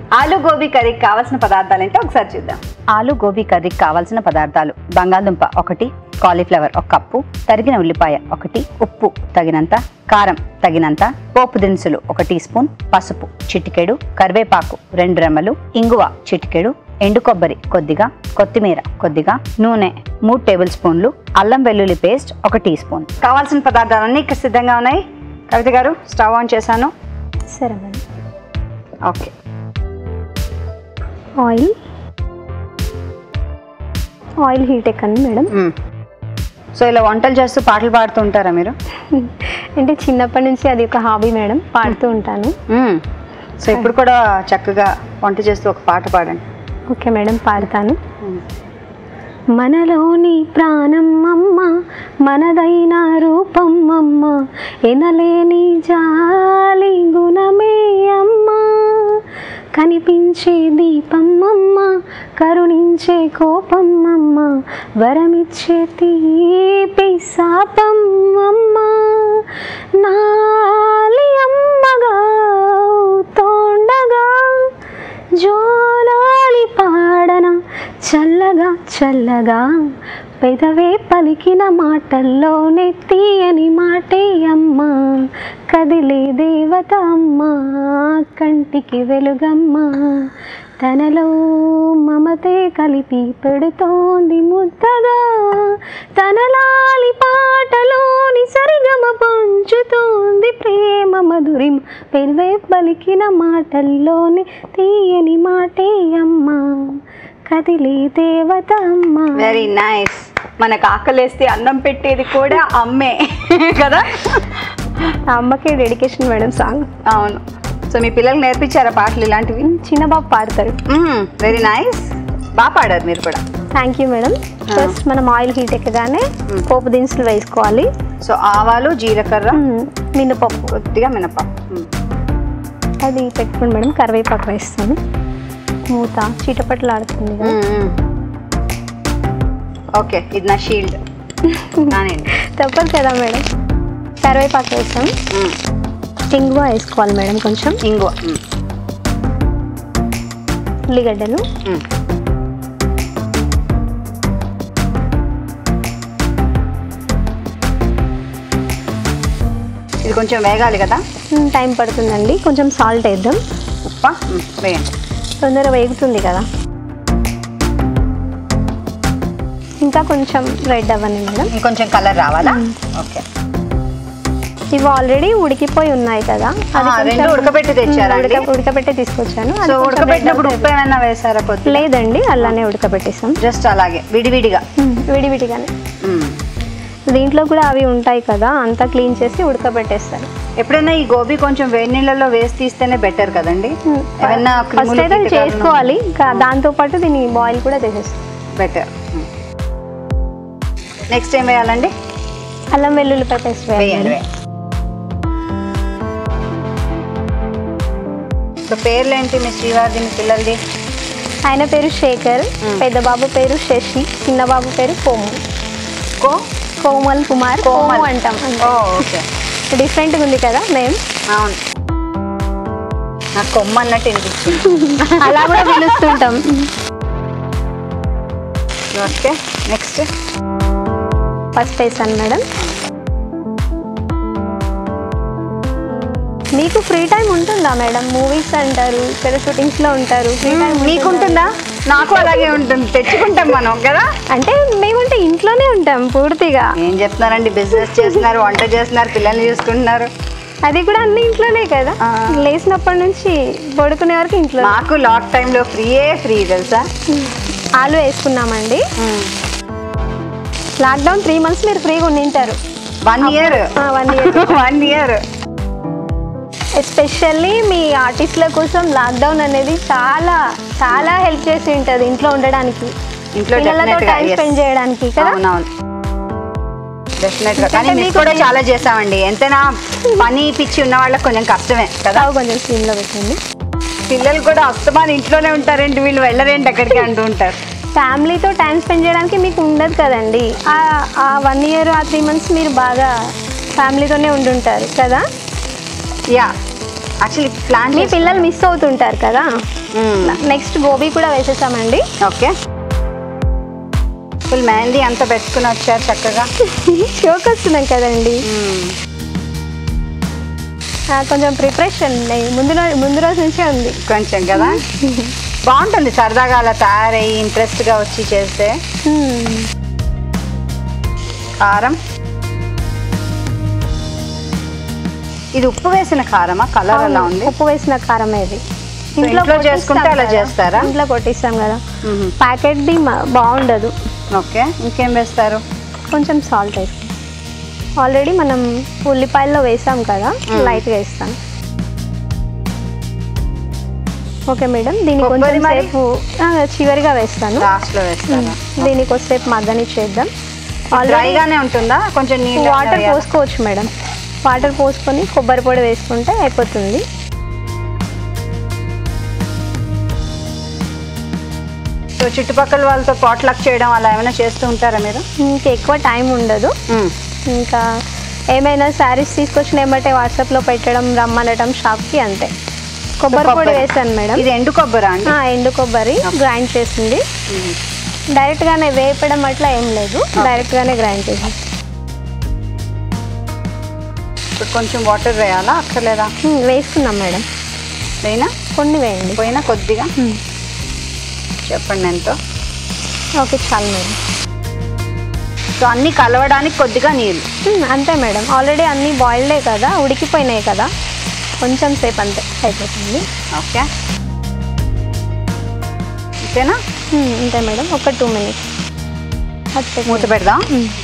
ఆలు గోబీ కర్రీకి కావాల్సిన పదార్థాలు ఏంటో ఒకసారి చూద్దాం ఆలు గోబీ కర్రీకి కావాల్సిన పదార్థాలు బంగాళదుంప ఒకటి కాలీఫ్లవర్ ఒక కప్పు తరిగిన ఉల్లిపాయ ఒకటి ఉప్పు తగినంత కారం తగినంత పోపు దినుసులు ఒక టీ స్పూన్ పసుపు చిటికెడు కరివేపాకు రెండు రెమ్మలు ఇంగువ చిటికెడు ఎండు కొబ్బరి కొద్దిగా కొత్తిమీర కొద్దిగా నూనె మూడు టేబుల్ స్పూన్లు అల్లం వెల్లుల్లి పేస్ట్ ఒక టీ స్పూన్ కావాల్సిన పదార్థాలన్నీ ఇక్కడ సిద్ధంగా ఉన్నాయి కవిత గారు స్టవ్ ఆన్ చేశాను సరే madam okay oil oil heat ఎక్కండి మేడం మ్మ్. సో ఇలా వంటలు చేస్తూ పాటలు పాడుతూ ఉంటారా మీరు అంటే చిన్నప్పటి నుంచి అది ఒక హాబీ మేడం పాడుతూ ఉంటాను మ్మ్. సో ఇప్పుడు కూడా చక్కగా వంట చేస్తూ ఒక పాట పాడండి ఓకే మేడం పాడతాను మనలోని ప్రాణం అమ్మ మనదైన రూపం అమ్మ ఎనలేని జాలి గుణమే అమ్మ కనిపించే దీపం అమ్మ కరుణించే కోపం అమ్మ వరమిచ్చే తీపి శాపం అమ్మ నాలి అమ్మగా తోండగా జోలాలి పాడన చల్లగా చల్లగా పెదవే పలికిన మాటల్లోనే తీయని మాటే అమ్మ కదిలే దేవత అమ్మ కంటికి వెలుగమ్మ తనలో మమతే కలిపి పెడుతోంది ముద్దగా తనలాలి పాటలోని సరిగమ పంచుతోంది ప్రేమ మధురిమ పెరివే పలికిన మాటల్లోని తీయని మాటే అమ్మ కదిలే దేవత అమ్మ వెరీ నైస్ మనకు ఆకలేస్తే అన్నం పెట్టేది కూడా అమ్మే కదా ఆ అమ్మకే డెడికేషన్ మేడం సాంగ్ అవును సో మీ పిల్లలకు నేర్పించారా పాటలు ఇలాంటివి చిన్న బాబు పాడతారు వెరీ నైస్ బాగా పాడారు మీరు కూడా థ్యాంక్ యూ మేడం ఫస్ట్ మనం ఆయిల్ హీట్ ఎక్కగానే మ్మ్. పోపు దినుసులు వేసుకోవాలి సో ఆవాలు జీలకర్ర మ్మ్. మినపప్పు కొద్దిగా మినపప్పు మ్మ్. అది పెట్టుకోండి మేడం కరివేపాకు వేస్తాను మూత చీటపట్లాడుతుంది కదా. మ్మ్, మ్మ్. ఓకే ఇది నా షీల్డ్ నానేండి తప్పదు కదా మేడం కరివేపాకు వేస్తాం మ్మ్. ఇంగువ వేసుకోవాలి మేడం కొంచెం ఇంగువ మ్మ్. ఉల్లిగడ్డలు మ్మ్. ఇది కొంచెం వేగాలి కదా మ్మ్, టైం పడుతుందండి కొంచెం సాల్ట్ వేద్దాం ఉప్ప మ్మ్, వేయండి తొందరగా వేగుతుంది కదా ఇంకా కొంచెం రెడ్ అవ్వండి మేడం ఇంకొంచెం కలర్ రావాలా ఓకే ఇవి ఆల్రెడీ ఉడికిపోయి ఉన్నాయి కదా ఆ, రెండు ఉడకబెట్టి తెచ్చారా అండి? ఉడక- ఉడకబెట్టి తీసుకొచ్చాను అది సో కొంచెం ఉడకబెట్టినప్పుడు red ఉప్పు ఏమైనా వేసారా కొద్దిగా లేదండి అలానే ఉడకబెట్టేసాం జస్ట్ అలాగే విడివిడిగా మ్మ్, విడివిడిగానే మ్మ్. దీంట్లో కూడా అవి ఉంటాయి కదా అంతా క్లీన్ చేసి ఉడకబెట్టేస్తారు ఎప్పుడైనా ఈ గోబీ కొంచెం వేడి నీళ్ళలో వేసి తీస్తేనే బెటర్ కదండి ఏమన్నా ఫస్ట్ అయితే అది చేసుకోవాలి ఇంకా దాంతో పాటు దీన్ని బాయిల్ కూడా చేసేస్తాం బెటర్ నెక్స్ట్ ఏం వేయాలండి అల్లం వెల్లుల్లిపాయ పేస్ట్ వేయండి వేయాలి వేయండి ఇప్పుడు పేర్లు ఏంటి మీ శ్రీవారిది మీ పిల్లలది ఆయన పేరు శేఖర్ మ్మ్. పెద్ద బాబు పేరు శశి చిన్న బాబు పేరు కోము కో కోమల్ కుమార్ కోమల్. కోము అంటాం ఓ ఓకే డిఫరెంట్గా ఉంది కదా నేమ్ అవును నాకు కొమ్మ అన్నట్టు వినిపించింది అలా కూడా పిలుస్తుంటాం ఓకే నెక్స్ట్ ఫస్ట్ వేసాను మేడం మీకు ఫ్రీ టైం ఉంటుందా మేడం మూవీస్ అంటారు ఇక్కడ షూటింగ్స్ లో ఉంటారు ఫ్రీ టైం మీకుంటుందా నాకు అలాగే ఉంటుంది తెచ్చుకుంటాం మనం కదా అంటే మేమంటే ఇంట్లోనే ఉంటాం పూర్తిగా ఏం చెప్తున్నారండి బిజినెస్ చేస్తున్నారు వంట చేస్తున్నారు పిల్లల్ని చూసుకుంటున్నారు అది కూడా అన్ని ఇంట్లోనే కదా ఆ. లేచినప్పటి నుంచి పడుకునే వరకు ఇంట్లో మాకు లాక్ టైంలో ఫ్రీయే ఫ్రీ తెలుసా ఆలు వేసుకున్నామండి లాక్డౌన్ త్రీ మంత్స్ మీరు ఫ్రీగా ఉండింటారు వన్ ఇయర్ ఆ, one year. One year especially మీ ఆర్టిస్ట్ల కోసం లాక్డౌన్ అనేది చాలా చాలా హెల్ప్ చేసి ఉంటుంది ఇంట్లో ఉండడానికి ఇంట్లో పిల్లలతో definite గా, టైం yes. స్పెండ్ చేయడానికి కదా అవునవును డెఫినెట్ గా కానీ అంటే మిస్ మీకు కూడా చాలా చేసామండి ఎంతైనా పని పిచ్చి ఉన్న వాళ్ళకి కొంచెం కష్టమే కదా స్టవ్ కొంచెం స్టీమ్ లో పెట్టండి పిల్లలు కూడా అస్తమాన్ ఇంట్లోనే ఉంటారేంటి వీళ్ళు వెళ్ళరేంటి అక్కడికి అంటూ ఉంటారు ఫ్యామిలీతో టైం స్పెండ్ చేయడానికి మీకు ఉండదు కదండి ఆ- ఆ వన్ ఇయర్ ఆ త్రీ మంత్స్ మీరు బాగా ఫ్యామిలీతోనే ఉండుంటారు కదా యా యాక్చువల్లీ ప్లాన్ మీ పిల్లలు మిస్ అవుతుంటారు కదా నెక్స్ట్ గోబీ కూడా వేసేసామండి ఓకే ఫుల్ మెహందీ అంతా పెట్టుకుని వచ్చారు చక్కగా షోకి వస్తున్నాం కదండి మ్మ్. ఆ, కొంచెం ప్రిపరేషన్ ముందు రో- ముందు రోజు నుంచే ఉంది కొంచెం కదా బాగుంటుంది సరదాగా అలా తయారయ్యి ఇంట్రెస్ట్గా వచ్చి చేస్తే మ్మ్. కారం ఇది ఉప్పు వేసిన కారమా కలర్ అలా ఉంది ఉప్పు వేసిన కారం ఇది ఇంట్లో కొట్టిస్తాం చేసుకుంటే అలా కదా. చేస్తారా? ఇంట్లో కొట్టిస్తాం కదా మ్మ్. ప్యాకెట్ది మ- బాగుండదు ఓకే ఇంకేం వేస్తారు కొంచెం సాల్ట్ వేస్తాం ఆల్రెడీ మనం ఉల్లిపాయల్లో వేసాం కదా మ్మ్. లైట్గా వేస్తాం ఓకే మేడం దీన్ని కొబ్బరి కొంచెం మరి? సేపు ఆ, చివరిగా వేస్తాను లాస్ట్లో వేస్తారా దీన్ని కొద్దిసేపు మగ్గని చేద్దాం ఆల్రెడీ డ్రైగానే ఉంటుందా కొంచెం నీళ్ళు వాటర్ పోసుకోవచ్చు మేడం వాటర్ పోసుకొని కొబ్బరి పొడి వేసుకుంటే అయిపోతుంది సో చుట్టుపక్కల వాళ్ళతో పాట్లక్ చేయడం అలా ఏమైనా చేస్తూ ఉంటారా మీరు ఇంకా ఎక్కువ టైం ఉండదు ఇంకా ఏమైనా శారీస్ తీసుకొచ్చిన ఏమంటే వాట్సాప్లో పెట్టడం రమ్మనడం షాప్కి అంతే కొబ్బరి పొడి కొబ్బరి. వేసాను మేడం ఇది ఎండు కొబ్బరా అండి ఆ, ఎండు కొబ్బరి గ్రైండ్ చేసింది మ్మ్. డైరెక్ట్గానే వేపడం అట్లా ఏం లేదు డైరెక్ట్గానే గ్రైండ్ చేసింది ఇప్పుడు కొంచెం వాటర్ వేయాలా అక్కర్లేదా మ్మ్, వేసుకున్నాం మేడం వేయినా కొన్ని వేయండి పోయినా కొద్దిగా మ్మ్. చెప్పండి ఎంతో ఓకే చాలు మేడం సో అన్ని కలవడానికి కొద్దిగా నీళ్ళు మ్మ్, అంతే మేడం ఆల్రెడీ అన్నీ బాయిల్డే కదా ఉడికిపోయినాయి కదా కొంచెం సేపు అంతే అయిపోతుంది ఓకే అంతేనా మ్మ్, అంతే మేడం ఒక టూ మినిట్స్ అది మూత పెడదాం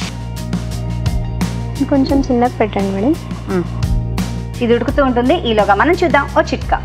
కొంచెం చిన్నగా పెట్టండి మేడం మ్మ్. ఇది ఉడుకుతూ ఉంటుంది ఈలోగా మనం చూద్దాం ఓ చిట్కా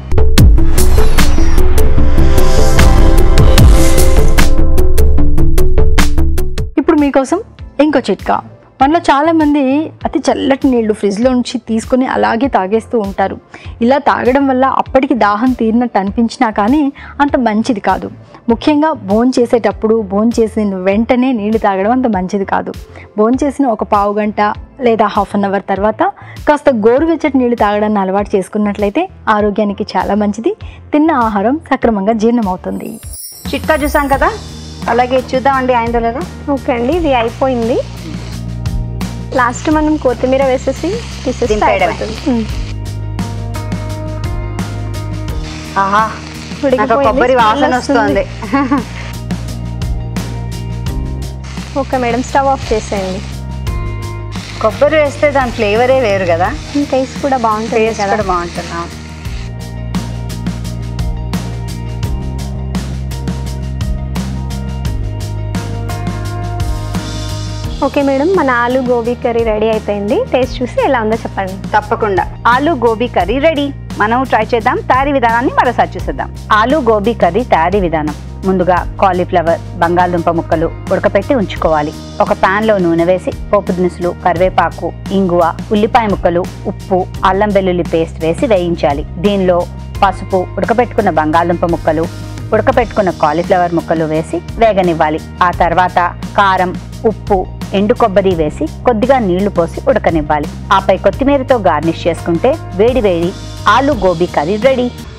ఇప్పుడు మీకోసం ఇంకో చిట్కా మనలో చాలామంది అతి చల్లటి నీళ్లు ఫ్రిడ్జ్లో నుంచి తీసుకొని అలాగే తాగేస్తూ ఉంటారు ఇలా తాగడం వల్ల అప్పటికి దాహం తీరినట్టు అనిపించినా కానీ అంత మంచిది కాదు ముఖ్యంగా భోన్ చేసేటప్పుడు భోన్ చేసిన వెంటనే నీళ్లు తాగడం అంత మంచిది కాదు భోన్ చేసిన ఒక పావు గంట లేదా హాఫ్ అన్ అవర్ తర్వాత కాస్త గోరువెచ్చటి నీళ్లు తాగడాన్ని అలవాటు చేసుకున్నట్లయితే ఆరోగ్యానికి చాలా మంచిది తిన్న ఆహారం సక్రమంగా జీర్ణమవుతుంది చిట్కా చూసాం కదా అలాగే చూద్దామండి అయిందో లేదో ఓకే అండి ఇది అయిపోయింది లాస్ట్ మనం కొత్తిమీర వేసేసి తీసేస్తే దింపేయడమే. అయిపోతుంది మ్మ్. ఆహా నాకు ఉడికిపోయింది, కొబ్బరి smell వాసన వస్తుంది ఓకే మేడం స్టవ్ ఆఫ్ చేసేయండి కొబ్బరి వేస్తే దాని ఫ్లేవరే వేరు కదా టేస్ట్ కూడా బాగుంటుంది టేస్ట్ కదా కూడా బాగుంటుంది అవును. ఓకే మేడం మన ఆలు గోబీ కర్రీ రెడీ అయిపోయింది టేస్ట్ చూసి ఎలా ఉందో చెప్పండి తప్పకుండా ఆలు గోబీ కర్రీ రెడీ మనం ట్రై చేద్దాం తయారీ విధానాన్ని మరోసారి చూసేద్దాం ఆలు గోబీ కర్రీ తయారీ విధానం ముందుగా కాలీఫ్లవర్ బంగాళదుంప ముక్కలు ఉడకపెట్టి ఉంచుకోవాలి ఒక పాన్ లో నూనె వేసి పోపు దినుసులు కరివేపాకు ఇంగువ ఉల్లిపాయ ముక్కలు ఉప్పు అల్లం వెల్లుల్లి పేస్ట్ వేసి వేయించాలి దీనిలో పసుపు ఉడకపెట్టుకున్న బంగాళదుంప ముక్కలు ఉడకపెట్టుకున్న కాలీఫ్లవర్ ముక్కలు వేసి వేగనివ్వాలి ఆ తర్వాత కారం ఉప్పు ఎండు కొబ్బరి వేసి కొద్దిగా నీళ్లు పోసి ఉడకనివ్వాలి ఆపై కొత్తిమీరతో గార్నిష్ చేసుకుంటే వేడి వేడి ఆలు గోబీ కర్రీ రెడీ